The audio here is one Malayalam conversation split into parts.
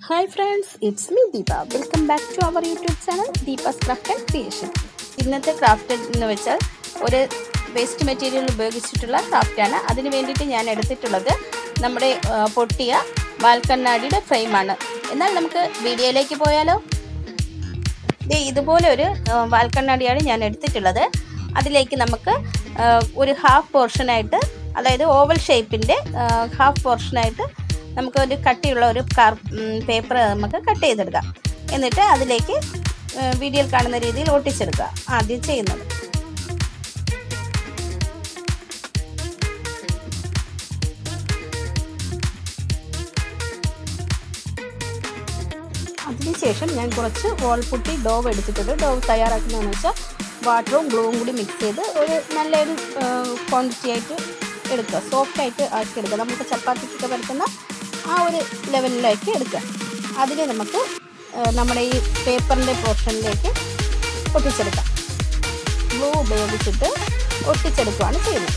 hi friends it's me Deepa welcome back to our YouTube channel Deepa's craft and creation ഇന്നത്തെ ക്രാഫ്റ്റ് എന്ന് വെച്ചാൽ ഒരു വേസ്റ്റ് മെറ്റീരിയൽ ഉപയോഗിച്ചിട്ടുള്ള ക്രാഫ്റ്റാണ് അതിന് വേണ്ടിയിട്ട് ഞാൻ എടുത്തിട്ടുള്ളത് നമ്മുടെ ആ, പൊട്ടിയ വാൽക്കണ്ണാടിയുടെ ഫ്രെയിമാണ് എന്നാൽ നമുക്ക് വീഡിയോയിലേക്ക് പോയാലോ ദേ ഇതുപോലെ ഒരു ആ, വാൽക്കണ്ണാടിയാണ് ഞാൻ എടുത്തിട്ടുള്ളത് അതിലേക്ക് നമുക്ക് ആ, ഒരു ഹാഫ് പോർഷനായിട്ട് അതായത് ഓവൽ ഷേപ്പിൻ്റെ ഹാഫ് പോർഷനായിട്ട് നമുക്ക് ഒരു കട്ടിയുള്ള ഒരു കാർ പേപ്പർ നമുക്ക് കട്ട് ചെയ്തെടുക്കാം എന്നിട്ട് അതിലേക്ക് ആ, വീഡിയോയിൽ കാണുന്ന രീതിയിൽ ഒട്ടിച്ചെടുക്കുക ആദ്യം ചെയ്യുന്നത് അതിനുശേഷം ഞാൻ കുറച്ച് വോൾപുട്ടി ഡോവ് എടുത്തിട്ടുണ്ട് ഡോവ് തയ്യാറാക്കുന്നതെന്ന് വെച്ചാൽ വാട്ടറും ഗ്ലൂവും കൂടി മിക്സ് ചെയ്ത് ഒരു നല്ലൊരു ക്വാണ്ടിറ്റി ആയിട്ട് എടുക്കുക സോഫ്റ്റ് ആയിട്ട് ആക്കി എടുക്കുക നമുക്ക് ചപ്പാത്തിക്കൊക്കെ പരത്തുന്ന ആ ഒരു ലെവലിലേക്ക് എടുക്കുക അതിനെ നമുക്ക് ആ, നമ്മുടെ ഈ പേപ്പറിൻ്റെ പോർഷനിലേക്ക് ഒട്ടിച്ചെടുക്കാം ഗ്ലൂ ഉപയോഗിച്ചിട്ട് ഒട്ടിച്ചെടുക്കുകയാണ് ചെയ്യുന്നത്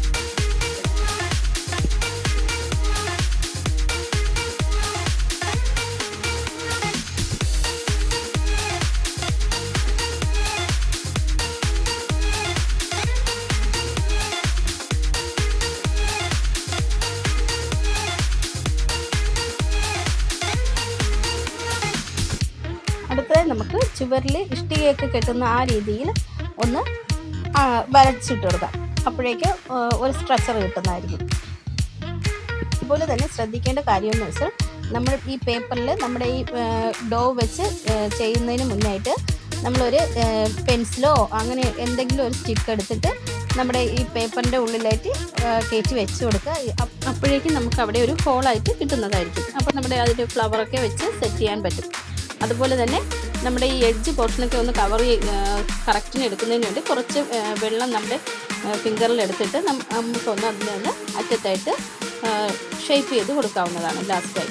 അടുത്തത് നമുക്ക് ചുവരിൽ ഇഷ്ടികയൊക്കെ കെട്ടുന്ന ആ രീതിയിൽ ഒന്ന് ആ, വരച്ചിട്ട് കൊടുക്കാം അപ്പോഴേക്ക് ആ, ഒരു സ്ട്രക്ചർ കിട്ടുന്നതായിരിക്കും അതുപോലെ തന്നെ ശ്രദ്ധിക്കേണ്ട കാര്യം എന്ന് വെച്ചാൽ നമ്മൾ ഈ പേപ്പറിൽ നമ്മുടെ ഈ ഡോ വെച്ച് ആ, ചെയ്യുന്നതിന് മുന്നായിട്ട് നമ്മളൊരു പെൻസിലോ അങ്ങനെ എന്തെങ്കിലും ഒരു സ്റ്റിക്ക് എടുത്തിട്ട് നമ്മുടെ ഈ പേപ്പറിൻ്റെ ഉള്ളിലായിട്ട് ആ, കയറ്റി വെച്ച് കൊടുക്കുക ഈ അപ്പ് അപ്പോഴേക്കും നമുക്ക് അവിടെ ഒരു ഹോളായിട്ട് കിട്ടുന്നതായിരിക്കും അപ്പോൾ നമ്മുടെ അതിൽ ഫ്ലവറൊക്കെ വെച്ച് സെറ്റ് ചെയ്യാൻ പറ്റും അതുപോലെ തന്നെ നമ്മുടെ ഈ എഡ്ജ് പോർഷനൊക്കെ ഒന്ന് കവർ കറക്റ്റിന് എടുക്കുന്നതിന് വേണ്ടി കുറച്ച് ആ, വെള്ളം നമ്മുടെ ഫിംഗറിൽ എടുത്തിട്ട് നം- നമുക്കൊന്ന് അതിനെ ഒന്ന് അറ്റത്തായിട്ട് ഷേപ്പ് ചെയ്ത് കൊടുക്കാവുന്നതാണ് ലാസ്റ്റായി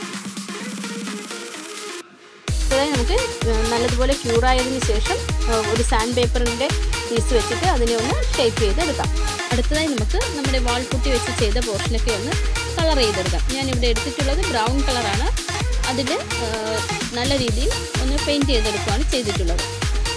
അതായത് നമുക്ക് ആ, നല്ലതുപോലെ ക്യൂറായതിനു ശേഷം ആ, ഒരു സാൻഡ് പേപ്പറിൻ്റെ പീസ് വെച്ചിട്ട് അതിനെ ഒന്ന് ഷേപ്പ് ചെയ്തെടുക്കാം അടുത്തതായി നമുക്ക് നമ്മുടെ വാൾ പുട്ടി വെച്ച് ചെയ്ത പോർഷനൊക്കെ ഒന്ന് കളർ ചെയ്തെടുക്കാം ഞാനിവിടെ എടുത്തിട്ടുള്ളത് ബ്രൗൺ കളറാണ് അതിൽ നല്ല രീതിയിൽ ഒന്ന് പെയിൻറ്റ് ചെയ്തെടുക്കുകയാണ് ചെയ്തിട്ടുള്ളത്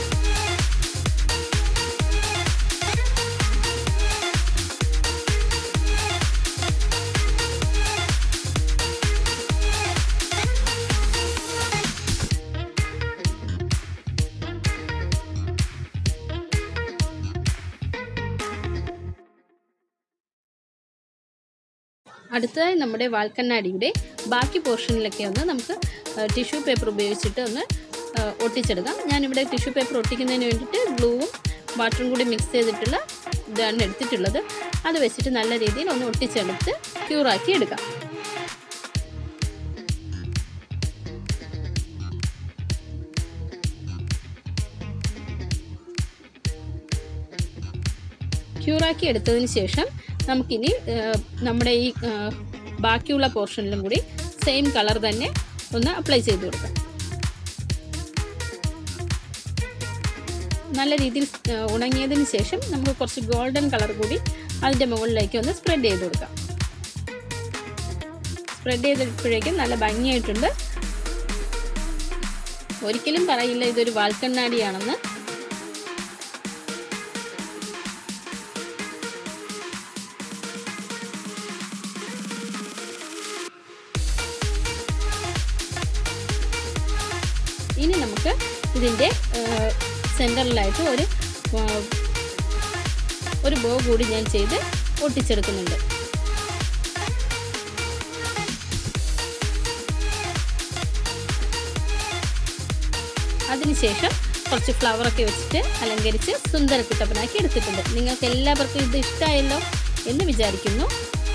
അടുത്തതായി നമ്മുടെ വാൽക്കണ്ണാടിയുടെ ബാക്കി പോർഷനിലൊക്കെ ഒന്ന് നമുക്ക് ടിഷ്യൂ പേപ്പർ ഉപയോഗിച്ചിട്ട് ഒന്ന് ആ, ഒട്ടിച്ചെടുക്കാം ഞാനിവിടെ ടിഷ്യൂ പേപ്പർ ഒട്ടിക്കുന്നതിന് വേണ്ടിയിട്ട് ഗ്ലൂവും വാട്ടറും കൂടി മിക്സ് ചെയ്തിട്ടുള്ള ഇതാണ് എടുത്തിട്ടുള്ളത് അത് വെച്ചിട്ട് നല്ല രീതിയിൽ ഒന്ന് ഒട്ടിച്ചെടുത്ത് ക്യൂറാക്കി എടുക്കാം ക്യൂറാക്കി എടുത്തതിന് ശേഷം നമുക്കിനി ആ, നമ്മുടെ ഈ ആ, ബാക്കിയുള്ള പോർഷനിലും കൂടി സെയിം കളർ തന്നെ ഒന്ന് അപ്ലൈ ചെയ്ത് കൊടുക്കാം നല്ല രീതിയിൽ ആ, ഉണങ്ങിയതിന് ശേഷം നമുക്ക് കുറച്ച് ഗോൾഡൻ കളർ കൂടി അതിൻ്റെ മുകളിലേക്ക് ഒന്ന് സ്പ്രെഡ് ചെയ്ത് കൊടുക്കാം സ്പ്രെഡ് ചെയ്തപ്പോഴേക്കും നല്ല ഭംഗിയായിട്ടുണ്ട് ഒരിക്കലും പറയില്ല ഇതൊരു വാൽക്കണ്ണാടിയാണെന്ന് ഇനി നമുക്ക് ഇതിൻ്റെ സെൻറ്ററിലായിട്ട് ഒരു ആ, ഒരു ബോ കൂടി ഞാൻ ചെയ്ത് ഒട്ടിച്ചെടുക്കുന്നുണ്ട് അതിനുശേഷം കുറച്ച് ഫ്ലവറൊക്കെ വെച്ചിട്ട് അലങ്കരിച്ച് സുന്ദര കുട്ടപ്പനാക്കി എടുത്തിട്ടുണ്ട് നിങ്ങൾക്ക് എല്ലാവർക്കും ഇത് ഇഷ്ടമായല്ലോ എന്ന് വിചാരിക്കുന്നു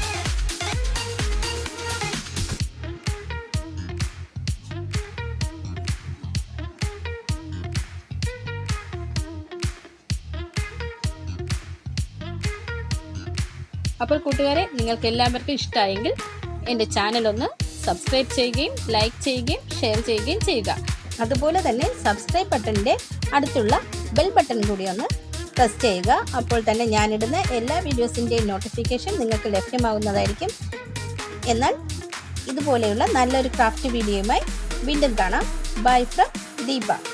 അപ്പോൾ കൂട്ടുകാരെ നിങ്ങൾക്ക് എല്ലാവർക്കും ഇഷ്ടമായെങ്കിൽ എൻ്റെ ചാനൽ ഒന്ന് സബ്സ്ക്രൈബ് ചെയ്യുകയും ലൈക്ക് ചെയ്യുകയും ഷെയർ ചെയ്യുകയും ചെയ്യുക അതുപോലെ തന്നെ സബ്സ്ക്രൈബ് ബട്ടണിൻ്റെ അടുത്തുള്ള ബെൽ ബട്ടൺ കൂടി ഒന്ന് പ്രസ് ചെയ്യുക അപ്പോൾ തന്നെ ഞാനിടുന്ന എല്ലാ വീഡിയോസിൻ്റെയും നോട്ടിഫിക്കേഷൻ നിങ്ങൾക്ക് ലഭ്യമാകുന്നതായിരിക്കും എന്നാൽ ഇതുപോലെയുള്ള നല്ലൊരു ക്രാഫ്റ്റ് വീഡിയോയുമായി വീണ്ടും കാണാം ബൈ ഫ്രം ദീപ